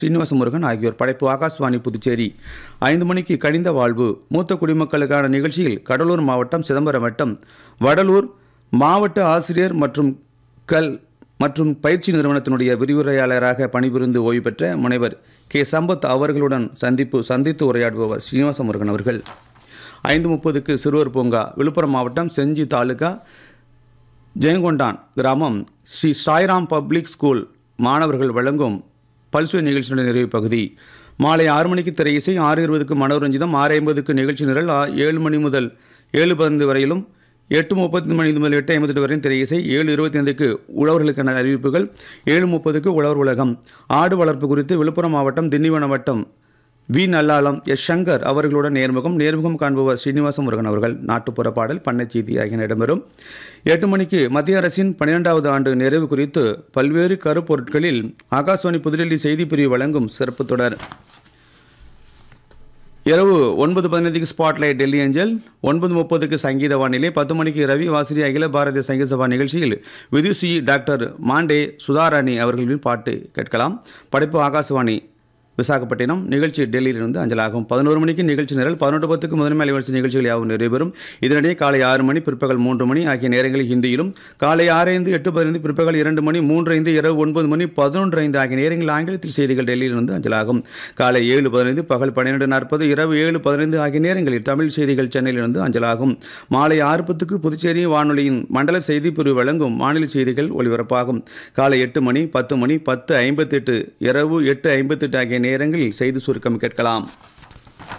ஸ்ரீனிவாச முருகன் ஆகியோர் படைப்பு ஆகாஷ்வாணி புதுச்சேரி ஐந்து மணிக்கு கனிந்த வாழ்வு மூத்த குடிமக்களுக்கான நிகழ்ச்சியில் கடலூர் மாவட்டம் சிதம்பரம் வட்டம் வடலூர் மாவட்ட ஆசிரியர் மற்றும் கல் மற்றும் பயிற்சி நிறுவனத்தினுடைய விரிவுரையாளராக பணிபுரிந்து ஓய்வு பெற்ற முனைவர் கே சம்பத் அவர்களுடன் சந்திப்பு சந்தித்து உரையாடுபவர் ஸ்ரீனிவாச முருகன் அவர்கள் ஐந்து முப்பதுக்கு சிறுவர் பூங்கா விழுப்புரம் மாவட்டம் செஞ்சி தாலுகா ஜெயங்கொண்டான் கிராமம் ஸ்ரீ சாய்ராம் பப்ளிக் ஸ்கூல் மாணவர்கள் வழங்கும் பல்சுவை நிகழ்ச்சியுடைய நிறைவு பகுதி மாலை ஆறு மணிக்கு திரை இசை ஆறு இருபதுக்கு மனோரஞ்சிதம் ஆறு ஐம்பதுக்கு நிகழ்ச்சி நிரல் ஆ- ஏழு மணி முதல் ஏழு பதினைந்து வரையிலும் எட்டு முப்பத்தி மணி முதல் எட்டு ஐம்பத்தெட்டு வரையும் திரை இசை ஏழு இருபத்தி ஐந்துக்கு உழவர்களுக்கான அறிவிப்புகள் ஏழு முப்பதுக்கு உழவர் உலகம் ஆடு வளர்ப்பு குறித்து விழுப்புரம் மாவட்டம் திண்டிவனம் வட்டம் வி நல்லாளம் எஸ் சங்கர் அவர்களுடன் நேர்முகம் நேர்முகம் காண்பவர் ஸ்ரீனிவாச முருகன் அவர்கள் நாட்டுப்புற பாடல் பண்ணைச் செய்தி ஆகியன இடம்பெறும் எட்டு மணிக்கு மத்திய அரசின் பன்னிரெண்டாவது ஆண்டு நிறைவு குறித்து பல்வேறு கருப்பொருட்களில் ஆகாஷ்வாணி புதுடெல்லி செய்திப் பிரிவு வழங்கும் சிறப்பு தொடர் இரவு ஒன்பது பதினைந்துக்கு ஸ்பாட்லைட் டெல்லி ஏஞ்சல் ஒன்பது முப்பதுக்கு சங்கீத வானிலை பத்து மணிக்கு ரவி வாசிரி அகில பாரதிய சங்கீத சபா நிகழ்ச்சியில் விதுசி டாக்டர் மாண்டே சுதாராணி அவர்களின் பாட்டு கேட்கலாம் படைப்பு ஆகாசவாணி விசாகப்பட்டினம் நிகழ்ச்சி டெல்லியிலிருந்து அஞ்சலாகும் பதினோரு மணிக்கு நிகழ்ச்சி நிரல் பதினொன்று பத்துக்கு முதன்மை அலைவரிசை நிகழ்ச்சிகள் யாவும் நிறைவேறும் இதனிடையே காலை ஆறு மணி பிற்பகல் மூன்று மணி ஆகிய நேரங்களில் ஹிந்தியிலும் காலை ஆறு ஐந்து எட்டு பதினைந்து பிற்பகல் இரண்டு மணி மூன்று ஐந்து இரவு ஒன்பது மணி பதினொன்று ஐந்து ஆகிய நேரங்களில் ஆங்கிலத்தில் செய்திகள் டெல்லியிலிருந்து அஞ்சலாகும் காலை ஏழு பதினைந்து பகல் பன்னிரெண்டு நாற்பது இரவு ஏழு பதினைந்து ஆகிய நேரங்களில் தமிழ் செய்திகள் சென்னையிலிருந்து அஞ்சலாகும் மாலை ஆறு பத்துக்கு புதுச்சேரி வானொலியின் மண்டல செய்திப் பிரிவு வழங்கும் மாநில செய்திகள் ஒலிபரப்பாகும் காலை எட்டு மணி பத்து மணி பத்து ஐம்பத்தெட்டு இரவு எட்டு ஐம்பத்தெட்டு ஆகிய நேரங்களில் செய்தி சுருக்கம் கேட்கலாம்